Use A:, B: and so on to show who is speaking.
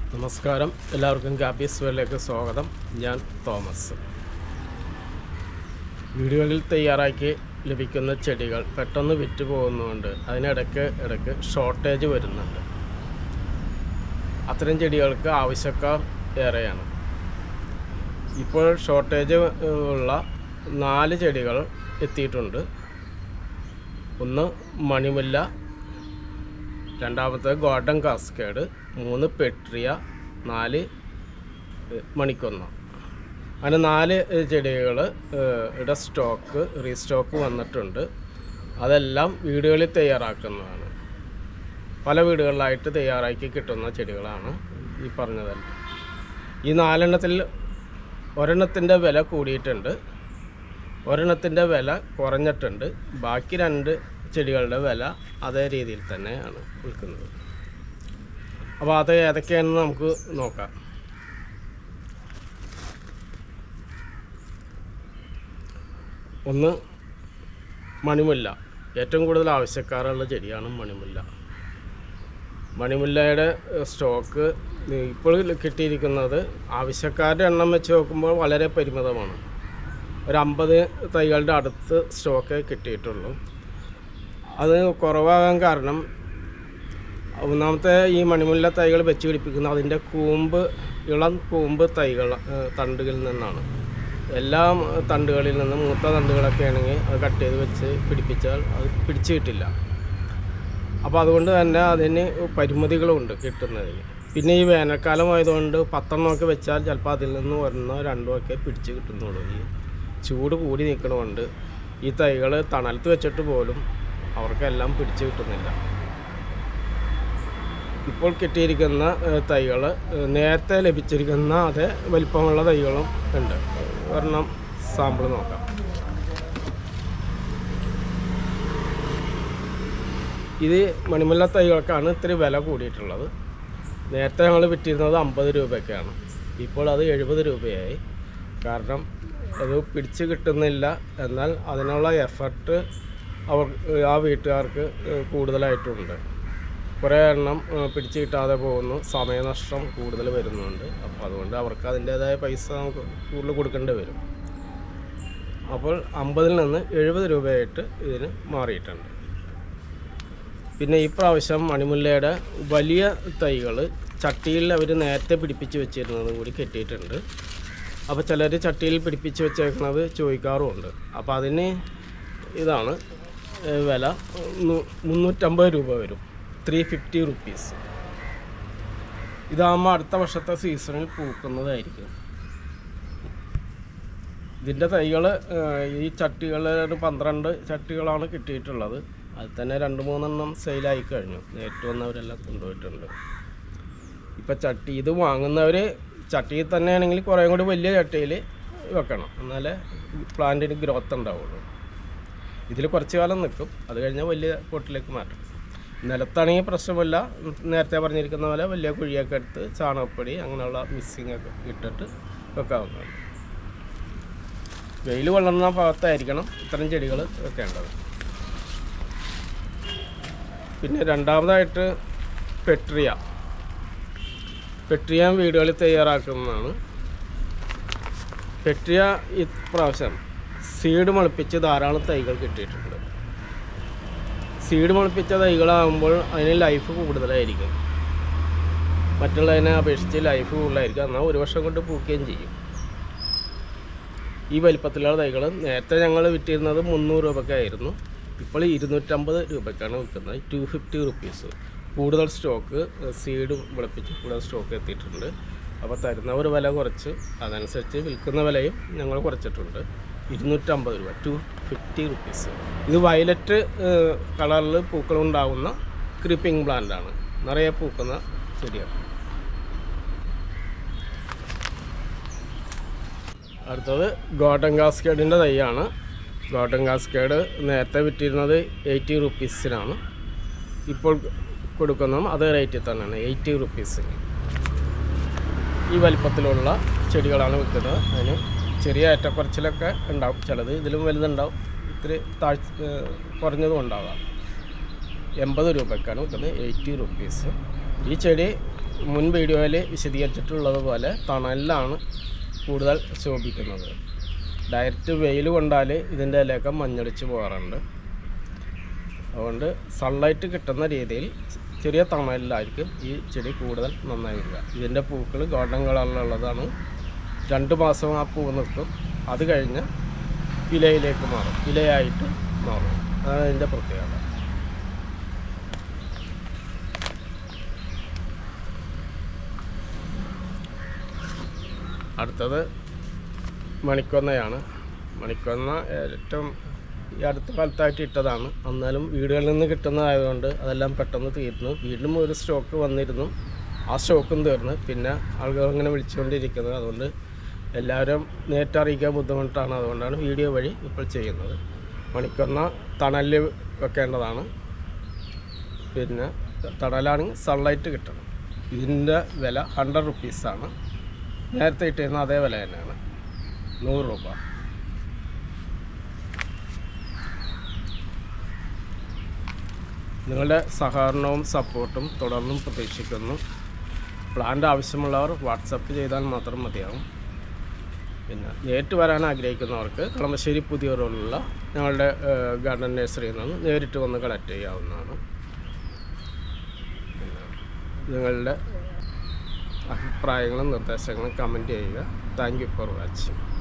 A: നമസ്കാരം എല്ലാവർക്കും ഗാബീസ് വേളിലേക്ക് സ്വാഗതം ഞാൻ തോമസ് വീടുകളിൽ തയ്യാറാക്കി ലഭിക്കുന്ന ചെടികൾ പെട്ടെന്ന് വിറ്റ് പോകുന്നതുകൊണ്ട് അതിനിടയ്ക്ക് ഇടയ്ക്ക് ഷോർട്ടേജ് വരുന്നുണ്ട് അത്തരം ചെടികൾക്ക് ആവശ്യക്കാർ ഏറെയാണ് ഇപ്പോൾ ഷോർട്ടേജ് ഉള്ള നാല് ചെടികൾ എത്തിയിട്ടുണ്ട് ഒന്ന് മണിമുല്ല രണ്ടാമത്തെ ഗോൾഡൻ കാസ്കേഡ് മൂന്ന് പെട്രിയ നാല് ഏഹ്, മണിക്കൊന്ന അങ്ങനെ നാല് ചെടികൾ ഇവിടെ സ്റ്റോക്ക് റീസ്റ്റോക്ക് വന്നിട്ടുണ്ട് അതെല്ലാം വീടുകളിൽ തയ്യാറാക്കുന്നതാണ് പല വീടുകളിലായിട്ട് തയ്യാറാക്കി കിട്ടുന്ന ചെടികളാണ് ഈ പറഞ്ഞതെല്ലാം ഈ നാലെണ്ണത്തിൽ ഒരെണ്ണത്തിൻ്റെ വില കൂടിയിട്ടുണ്ട് ഒരെണ്ണത്തിൻ്റെ വില കുറഞ്ഞിട്ടുണ്ട് ബാക്കി രണ്ട് ചെടികളുടെ വില അതേ രീതിയിൽ തന്നെയാണ് വിൽക്കുന്നത് അപ്പോൾ അത് ഏതൊക്കെയാണെന്ന് നമുക്ക് നോക്കാം ഒന്ന് മണിമുല്ല ഏറ്റവും കൂടുതൽ ആവശ്യക്കാരുള്ള ചെടിയാണ് മണിമുല്ല മണിമുല്ലയുടെ ഏഹ്, സ്റ്റോക്ക് ഇപ്പോൾ കിട്ടിയിരിക്കുന്നത് ആവശ്യക്കാരുടെ എണ്ണം വെച്ച് നോക്കുമ്പോൾ വളരെ പരിമിതമാണ് ഒരു അമ്പത് തൈകളുടെ അടുത്ത് സ്റ്റോക്ക് കിട്ടിയിട്ടുള്ളൂ അത് കുറവാകാൻ കാരണം ഒന്നാമത്തെ ഈ മണിമുല്ല തൈകൾ വെച്ച് പിടിപ്പിക്കുന്ന അതിൻ്റെ കൂമ്പ് ഇളം കൂമ്പ് തൈകൾ ഏഹ്, തണ്ടുകളിൽ നിന്നാണ് എല്ലാ തണ്ടുകളിൽ നിന്നും മൂത്ത തണ്ടുകളൊക്കെ ആണെങ്കിൽ അത് കട്ട് ചെയ്ത് വെച്ച് പിടിപ്പിച്ചാൽ അത് പിടിച്ചു കിട്ടില്ല അപ്പോൾ അതുകൊണ്ട് തന്നെ അതിന് പരിമിതികളുണ്ട് കിട്ടുന്നതിന് പിന്നെ ഈ വേനൽക്കാലം ആയതുകൊണ്ട് പത്തെണ്ണമൊക്കെ വെച്ചാൽ ചിലപ്പോൾ അതിൽ നിന്ന് ഒരെണ്ണോ രണ്ടോ ഒക്കെ പിടിച്ച് കിട്ടുന്നുള്ളൂ ഈ ചൂട് കൂടി നിൽക്കണമുണ്ട് ഈ തൈകൾ തണലത്ത് വെച്ചിട്ട് പോലും അവർക്കെല്ലാം പിടിച്ച് കിട്ടുന്നില്ല ഇപ്പോൾ കിട്ടിയിരിക്കുന്ന തൈകൾ നേരത്തെ ലഭിച്ചിരിക്കുന്ന അതേ വലിപ്പമുള്ള തൈകളും ഉണ്ട് ഒരെണ്ണം സാമ്പിൾ നോക്കാം ഇത് മണിമുല്ല തൈകൾക്കാണ് ഇത്തിരി വില കൂടിയിട്ടുള്ളത് നേരത്തെ ഞങ്ങൾ വിറ്റിരുന്നത് അമ്പത് രൂപയൊക്കെയാണ് ഇപ്പോൾ അത് എഴുപത് രൂപയായി കാരണം അത് പിടിച്ച് കിട്ടുന്നില്ല എന്നാൽ അതിനുള്ള എഫർട്ട് അവർ ആ വീട്ടുകാർക്ക് കൂടുതലായിട്ടുണ്ട് കുറേ എണ്ണം ഏഹ്, പിടിച്ച് കിട്ടാതെ പോകുന്നു സമയനഷ്ടം കൂടുതൽ വരുന്നുണ്ട് അപ്പോൾ അതുകൊണ്ട് അവർക്ക് അതിൻ്റേതായ പൈസ നമുക്ക് കൂടുതൽ കൊടുക്കേണ്ടി വരും അപ്പോൾ അമ്പതിൽ നിന്ന് എഴുപത് രൂപയായിട്ട് ഇതിന് മാറിയിട്ടുണ്ട് പിന്നെ ഈ പ്രാവശ്യം മണിമുല്ലയുടെ വലിയ തൈകൾ ചട്ടിയിൽ അവർ നേരത്തെ പിടിപ്പിച്ച് വെച്ചിരുന്നതും കൂടി കെട്ടിയിട്ടുണ്ട് അപ്പോൾ ചിലർ ചട്ടിയിൽ പിടിപ്പിച്ച് വെച്ചേക്കുന്നത് ചോദിക്കാറുമുണ്ട് അപ്പോൾ അതിന് ഇതാണ് ഏഹ്, വില നു- മുന്നൂറ്റമ്പത് രൂപ വരും ത്രീ ഫിഫ്റ്റി റുപ്പീസ് ഇതാകുമ്പോൾ അടുത്ത വർഷത്തെ സീസണിൽ പൂക്കുന്നതായിരിക്കും ഇതിൻ്റെ തൈകൾ ഈ ചട്ടികൾ ഒരു പന്ത്രണ്ട് ചട്ടികളാണ് കിട്ടിയിട്ടുള്ളത് അതിൽ തന്നെ രണ്ട് മൂന്നെണ്ണം സെയിലായി കഴിഞ്ഞു നേരിട്ട് വന്നവരെല്ലാം കൊണ്ടുപോയിട്ടുണ്ട് ഇപ്പം ചട്ടി ഇത് വാങ്ങുന്നവർ ചട്ടിയിൽ തന്നെയാണെങ്കിൽ കുറേ കൂടി വലിയ ചട്ടിയിൽ വെക്കണം എന്നാലേ പ്ലാന്റിന് ഗ്രോത്ത് ഉണ്ടാവുള്ളൂ ഇതിൽ കുറച്ച് കാലം നിൽക്കും അത് കഴിഞ്ഞാൽ വലിയ പൊട്ടിലേക്ക് മാറ്റും നിലത്താണെങ്കിൽ പ്രശ്നമില്ല നേരത്തെ പറഞ്ഞിരിക്കുന്ന പോലെ വലിയ കുഴിയൊക്കെ എടുത്ത് ചാണകപ്പൊടി അങ്ങനെയുള്ള മിക്സിംഗ് ഒക്കെ ഇട്ടിട്ട് വെക്കാവുന്നതാണ് വെയിൽ കൊള്ളുന്ന ഭാഗത്തായിരിക്കണം ഇത്തരം ചെടികൾ വെക്കേണ്ടത് പിന്നെ രണ്ടാമതായിട്ട് പെട്രിയ പെട്രിയ വീടുകളിൽ തയ്യാറാക്കുന്നതാണ് പെട്രിയ ഇപ്രാവശ്യം സീഡ് മുളപ്പിച്ച് ധാരാളം തൈകൾ കിട്ടിയിട്ടുണ്ട് സീഡ് മുളപ്പിച്ച തൈകളാകുമ്പോൾ അതിന് ലൈഫ് കൂടുതലായിരിക്കും മറ്റുള്ളതിനെ അപേക്ഷിച്ച് ലൈഫ് കൂടുതലായിരിക്കും എന്നാൽ ഒരു വർഷം കൊണ്ട് പൂക്കുകയും ചെയ്യും ഈ വലിപ്പത്തിലുള്ള തൈകൾ നേരത്തെ ഞങ്ങൾ വിറ്റിരുന്നത് മുന്നൂറ് രൂപയ്ക്കായിരുന്നു ഇപ്പോൾ ഇരുന്നൂറ്റമ്പത് രൂപയ്ക്കാണ് വിൽക്കുന്നത് ടു ഫിഫ്റ്റി റുപ്പീസ് കൂടുതൽ സ്റ്റോക്ക് സീഡ് വിളപ്പിച്ച് കൂടുതൽ സ്റ്റോക്ക് എത്തിയിട്ടുണ്ട് അപ്പോൾ തരുന്നവർ വില കുറച്ച് അതനുസരിച്ച് വിൽക്കുന്ന വിലയും ഞങ്ങൾ കുറച്ചിട്ടുണ്ട് ഇരുന്നൂറ്റമ്പത് രൂപ ടു ഫിഫ്റ്റി റുപ്പീസ് ഇത് വയലറ്റ് കളറിൽ പൂക്കളുണ്ടാകുന്ന ക്രീപ്പിംഗ് പ്ലാന്റാണ് നിറയെ പൂക്കുന്ന ചെടിയാണ് അടുത്തത് ഗോൾഡൻ കാസ്കേഡിൻ്റെ തൈയാണ് ഗോൾഡൻ കാസ്കേഡ് നേരത്തെ വിറ്റിരുന്നത് എയ്റ്റി റുപ്പീസിനാണ് ഇപ്പോൾ കൊടുക്കുന്നതും അതേ റേറ്റിൽ തന്നെയാണ് എയ്റ്റി റുപ്പീസിന് ഈ വലിപ്പത്തിലുള്ള ചെടികളാണ് വിൽക്കുന്നത് അതിന് ചെറിയ ഏറ്റക്കുറച്ചിലൊക്കെ ഉണ്ടാവും ചിലത് ഇതിലും വലുതുണ്ടാവും ഇത്തിരി താഴ്ച ഏഹ് കുറഞ്ഞതും ഉണ്ടാവാം എൺപത് രൂപയ്ക്കാണ് വിൽക്കുന്നത് എയ്റ്റി റുപ്പീസ് ഈ ചെടി മുൻ വീഡിയോയിൽ വിശദീകരിച്ചിട്ടുള്ളത് പോലെ തണലിലാണ് കൂടുതൽ ശോഭിക്കുന്നത് ഡയറക്റ്റ് വെയിൽ കൊണ്ടാൽ ഇതിൻ്റെ ഇലയൊക്കെ മഞ്ഞളിച്ച് പോകാറുണ്ട് അതുകൊണ്ട് സൺലൈറ്റ് കിട്ടുന്ന രീതിയിൽ ചെറിയ തണലിലായിരിക്കും ഈ ചെടി കൂടുതൽ നന്നായി വരിക ഇതിൻ്റെ പൂക്കൾ ഗോൾഡൻ കളറിലുള്ളതാണ് രണ്ട് മാസം ആ പൂ നിൽക്കും അത് കഴിഞ്ഞ് ഇലയിലേക്ക് മാറും ഇലയായിട്ട് മാറും അതാണ് ഇതിൻ്റെ പ്രത്യേകത അടുത്തത് മണിക്കൊന്നയാണ് മണിക്കൊന്ന ഏറ്റവും ഈ അടുത്ത കാലത്തായിട്ട് ഇട്ടതാണ് എന്നാലും വീടുകളിൽ നിന്ന് കിട്ടുന്നതായതുകൊണ്ട് അതെല്ലാം പെട്ടെന്ന് തീർന്നു വീണ്ടും ഒരു സ്റ്റോക്ക് വന്നിരുന്നു ആ സ്റ്റോക്കും തീർന്നു പിന്നെ ആളുകൾ ഇങ്ങനെ വിളിച്ചുകൊണ്ടിരിക്കുന്നത് അതുകൊണ്ട് എല്ലാവരും നേരിട്ട് അറിയിക്കാൻ ബുദ്ധിമുട്ടാണ് അതുകൊണ്ടാണ് വീഡിയോ വഴി ഇപ്പോൾ ചെയ്യുന്നത് മണിക്കൊന്ന തണലിൽ വെക്കേണ്ടതാണ് പിന്നെ തണലാണെങ്കിൽ സൺലൈറ്റ് കിട്ടണം ഇതിൻ്റെ വില ഹൺഡ്രഡ് റുപ്പീസാണ് നേരത്തെ ഇട്ടിരുന്ന അതേ വില തന്നെയാണ് നൂറ് രൂപ നിങ്ങളുടെ സഹകരണവും സപ്പോർട്ടും തുടർന്നും പ്രതീക്ഷിക്കുന്നു പ്ലാന്റ് ആവശ്യമുള്ളവർ വാട്സപ്പ് ചെയ്താൽ മാത്രം മതിയാവും പിന്നെ നേരിട്ട് വരാൻ ആഗ്രഹിക്കുന്നവർക്ക് കളമശ്ശേരി പുതിയ റോഡിലുള്ള ഞങ്ങളുടെ ഗാർഡൻ നഴ്സറിയിൽ നിന്ന് നേരിട്ട് വന്ന് കളക്ട് ചെയ്യാവുന്നതാണ് പിന്നെ നിങ്ങളുടെ അഭിപ്രായങ്ങളും നിർദ്ദേശങ്ങളും കമൻറ്റ് ചെയ്യുക താങ്ക് യു ഫോർ വാച്ചിങ്